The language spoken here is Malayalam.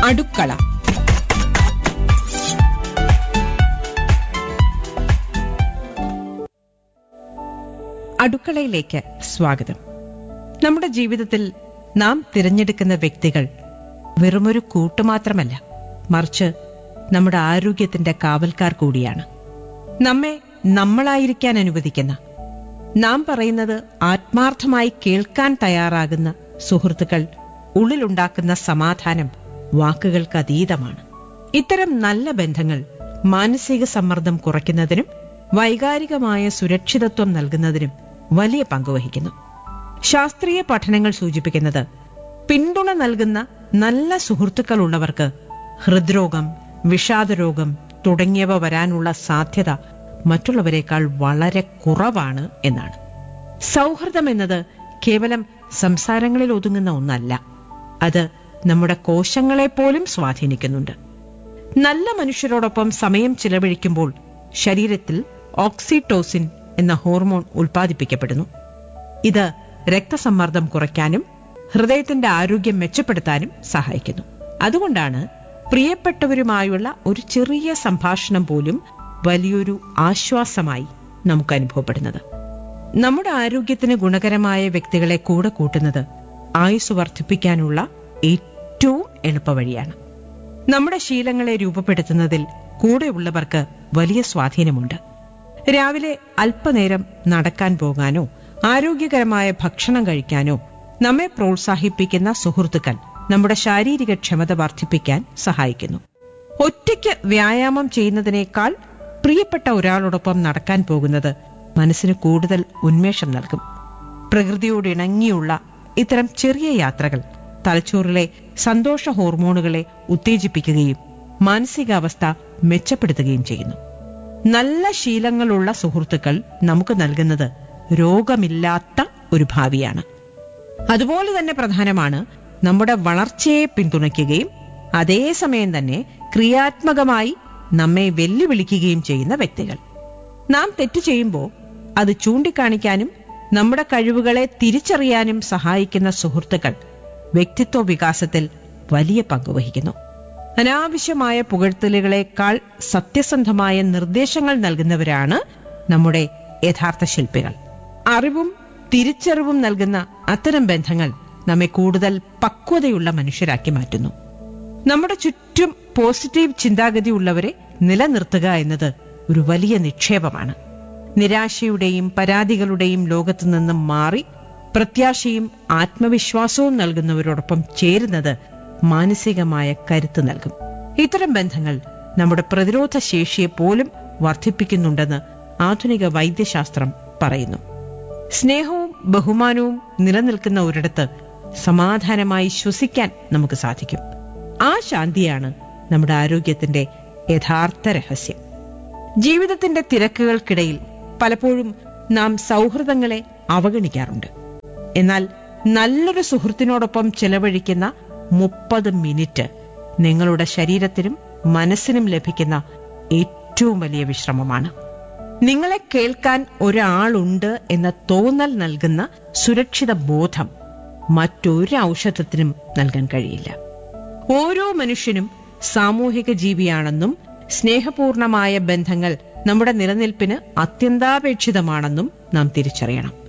അടുക്കള അടുക്കളയിലേക്ക് സ്വാഗതം നമ്മുടെ ജീവിതത്തിൽ നാം തിരഞ്ഞെടുക്കുന്ന വ്യക്തികൾ വെറുമൊരു കൂട്ടുമാത്രമല്ല മറിച്ച് നമ്മുടെ ആരോഗ്യത്തിന്റെ കാവൽക്കാർ കൂടിയാണ് നമ്മെ നമ്മളായിരിക്കാൻ അനുവദിക്കുന്ന നാം പറയുന്നത് ആത്മാർത്ഥമായി കേൾക്കാൻ തയ്യാറാകുന്ന സുഹൃത്തുക്കൾ ഉള്ളിലുണ്ടാക്കുന്ന സമാധാനം വാക്കുകൾക്ക് അതീതമാണ് ഇത്തരം നല്ല ബന്ധങ്ങൾ മാനസിക സമ്മർദ്ദം കുറയ്ക്കുന്നതിനും വൈകാരികമായ സുരക്ഷിതത്വം നൽകുന്നതിനും വലിയ പങ്കുവഹിക്കുന്നു ശാസ്ത്രീയ പഠനങ്ങൾ സൂചിപ്പിക്കുന്നത് പിന്തുണ നൽകുന്ന നല്ല സുഹൃത്തുക്കൾ ഉള്ളവർക്ക് ഹൃദ്രോഗം വിഷാദരോഗം തുടങ്ങിയവ വരാനുള്ള സാധ്യത മറ്റുള്ളവരെക്കാൾ വളരെ കുറവാണ് എന്നാണ് സൗഹൃദം എന്നത് കേവലം സംസാരങ്ങളിൽ ഒതുങ്ങുന്ന ഒന്നല്ല അത് നമ്മുടെ കോശങ്ങളെ പോലും സ്വാധീനിക്കുന്നുണ്ട് നല്ല മനുഷ്യരോടൊപ്പം സമയം ചിലവഴിക്കുമ്പോൾ ശരീരത്തിൽ ഓക്സിറ്റോസിൻ എന്ന ഹോർമോൺ ഉൽപ്പാദിപ്പിക്കപ്പെടുന്നു ഇത് രക്തസമ്മർദ്ദം കുറയ്ക്കാനും ഹൃദയത്തിന്റെ ആരോഗ്യം മെച്ചപ്പെടുത്താനും സഹായിക്കുന്നു അതുകൊണ്ടാണ് പ്രിയപ്പെട്ടവരുമായുള്ള ഒരു ചെറിയ സംഭാഷണം പോലും വലിയൊരു ആശ്വാസമായി നമുക്ക് അനുഭവപ്പെടുന്നത് നമ്മുടെ ആരോഗ്യത്തിന് ഗുണകരമായ വ്യക്തികളെ കൂടെ കൂട്ടുന്നത് ആയുസ് വർദ്ധിപ്പിക്കാനുള്ള ഏറ്റവും എളുപ്പവഴിയാണ് നമ്മുടെ ശീലങ്ങളെ രൂപപ്പെടുത്തുന്നതിൽ കൂടെയുള്ളവർക്ക് വലിയ സ്വാധീനമുണ്ട് രാവിലെ അല്പനേരം നടക്കാൻ പോകാനോ ആരോഗ്യകരമായ ഭക്ഷണം കഴിക്കാനോ നമ്മെ പ്രോത്സാഹിപ്പിക്കുന്ന സുഹൃത്തുക്കൾ നമ്മുടെ ശാരീരിക ക്ഷമത വർദ്ധിപ്പിക്കാൻ സഹായിക്കുന്നു ഒറ്റയ്ക്ക് വ്യായാമം ചെയ്യുന്നതിനേക്കാൾ പ്രിയപ്പെട്ട ഒരാളോടൊപ്പം നടക്കാൻ പോകുന്നത് മനസ്സിന് കൂടുതൽ ഉന്മേഷം നൽകും പ്രകൃതിയോട് ഇണങ്ങിയുള്ള ഇത്തരം ചെറിയ യാത്രകൾ തലച്ചോറിലെ സന്തോഷ ഹോർമോണുകളെ ഉത്തേജിപ്പിക്കുകയും മാനസികാവസ്ഥ മെച്ചപ്പെടുത്തുകയും ചെയ്യുന്നു നല്ല ശീലങ്ങളുള്ള സുഹൃത്തുക്കൾ നമുക്ക് നൽകുന്നത് രോഗമില്ലാത്ത ഒരു ഭാവിയാണ് അതുപോലെ തന്നെ പ്രധാനമാണ് നമ്മുടെ വളർച്ചയെ പിന്തുണയ്ക്കുകയും അതേസമയം തന്നെ ക്രിയാത്മകമായി നമ്മെ വെല്ലുവിളിക്കുകയും ചെയ്യുന്ന വ്യക്തികൾ നാം തെറ്റ് ചെയ്യുമ്പോൾ അത് ചൂണ്ടിക്കാണിക്കാനും നമ്മുടെ കഴിവുകളെ തിരിച്ചറിയാനും സഹായിക്കുന്ന സുഹൃത്തുക്കൾ വ്യക്തിത്വ വികാസത്തിൽ വലിയ പങ്കുവഹിക്കുന്നു അനാവശ്യമായ പുകഴ്ത്തലുകളെക്കാൾ സത്യസന്ധമായ നിർദ്ദേശങ്ങൾ നൽകുന്നവരാണ് നമ്മുടെ യഥാർത്ഥ ശില്പികൾ അറിവും തിരിച്ചറിവും നൽകുന്ന അത്തരം ബന്ധങ്ങൾ നമ്മെ കൂടുതൽ പക്വതയുള്ള മനുഷ്യരാക്കി മാറ്റുന്നു നമ്മുടെ ചുറ്റും പോസിറ്റീവ് ചിന്താഗതി ഉള്ളവരെ നിലനിർത്തുക എന്നത് ഒരു വലിയ നിക്ഷേപമാണ് നിരാശയുടെയും പരാതികളുടെയും ലോകത്തു നിന്നും മാറി പ്രത്യാശയും ആത്മവിശ്വാസവും നൽകുന്നവരോടൊപ്പം ചേരുന്നത് മാനസികമായ കരുത്ത് നൽകും ഇത്തരം ബന്ധങ്ങൾ നമ്മുടെ പ്രതിരോധ ശേഷിയെ പോലും വർദ്ധിപ്പിക്കുന്നുണ്ടെന്ന് ആധുനിക വൈദ്യശാസ്ത്രം പറയുന്നു സ്നേഹവും ബഹുമാനവും നിലനിൽക്കുന്ന ഒരിടത്ത് സമാധാനമായി ശ്വസിക്കാൻ നമുക്ക് സാധിക്കും ആ ശാന്തിയാണ് നമ്മുടെ ആരോഗ്യത്തിന്റെ യഥാർത്ഥ രഹസ്യം ജീവിതത്തിന്റെ തിരക്കുകൾക്കിടയിൽ പലപ്പോഴും നാം സൗഹൃദങ്ങളെ അവഗണിക്കാറുണ്ട് എന്നാൽ നല്ലൊരു സുഹൃത്തിനോടൊപ്പം ചെലവഴിക്കുന്ന മുപ്പത് മിനിറ്റ് നിങ്ങളുടെ ശരീരത്തിനും മനസ്സിനും ലഭിക്കുന്ന ഏറ്റവും വലിയ വിശ്രമമാണ് നിങ്ങളെ കേൾക്കാൻ ഒരാളുണ്ട് എന്ന തോന്നൽ നൽകുന്ന സുരക്ഷിത ബോധം മറ്റൊരു ഔഷധത്തിനും നൽകാൻ കഴിയില്ല ഓരോ മനുഷ്യനും സാമൂഹിക ജീവിയാണെന്നും സ്നേഹപൂർണമായ ബന്ധങ്ങൾ നമ്മുടെ നിലനിൽപ്പിന് അത്യന്താപേക്ഷിതമാണെന്നും നാം തിരിച്ചറിയണം